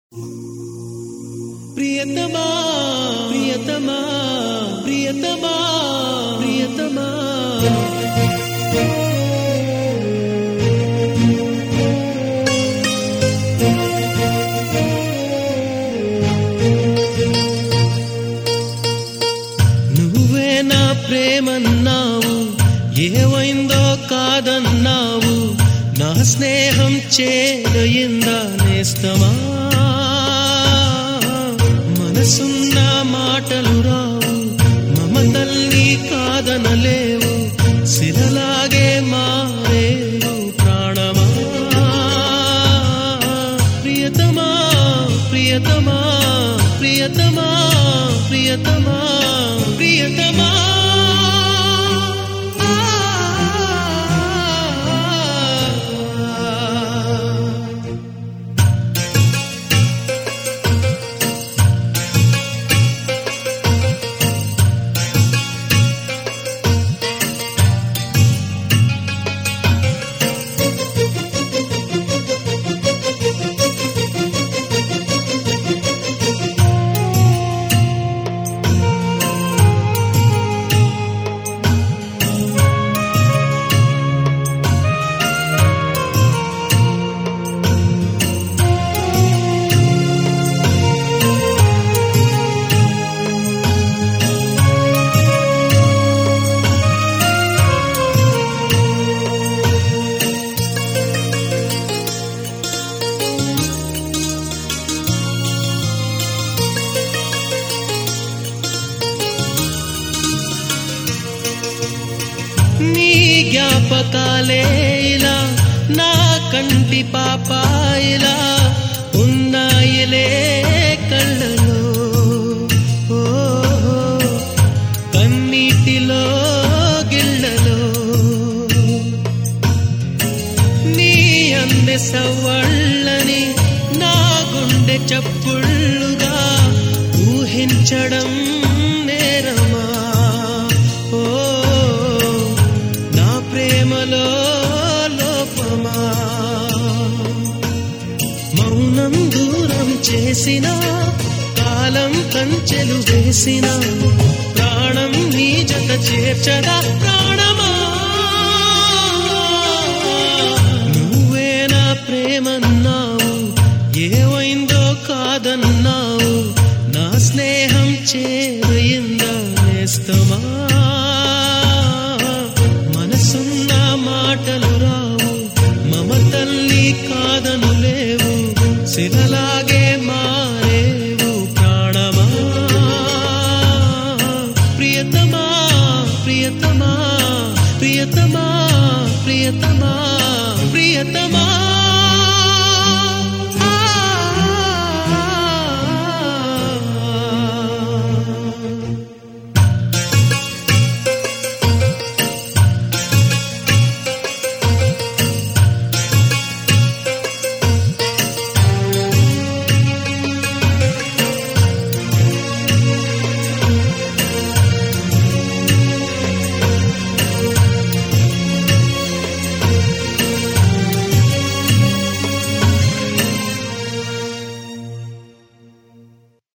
ప్రియతమా ప్రియతమా ప్రియతమా ప్రియతమా నువ్వే నా ప్రేమన్నావు ఏమైందో కాదన్నావు నా స్నేహం చేదయిందా నేస్తమా మనసున్న మాటలు రావు మమతల్ని కాదనలేవు శిలలాగే మారేవు ప్రాణమా ప్రియతమా ప్రియతమా ప్రియతమా ప్రియతమా ప్రియతమా నీ జ్ఞాపకాలే ఇలా నా కంటి పాపాయిలా ఉన్నాయిలే కళ్ళలో ఓ, కన్నీటిలో గిళ్ళలో నీ అందె సవ్వళ్ళని నా గుండె చప్పుళ్ళుగా ఊహించడం నేరమా ఓ నా ప్రేమలో లోపమా మౌనం దూరం చేసిన కాలం కంచెలు వేసిన ప్రాణం నీ జత చేర్చగా ప్రాణమా నువ్వే నా ప్రేమన్నావు ఏమైందో కాదన్నావు నా స్నేహం చేరయిందా నేస్తమా మనసున్న మాటలు రావు మమతల్ని కాదను లేవు శిలలాగే మారేవు ప్రాణమా ప్రియతమా ప్రియతమా ప్రియతమా ప్రియతమా ప్రియతమా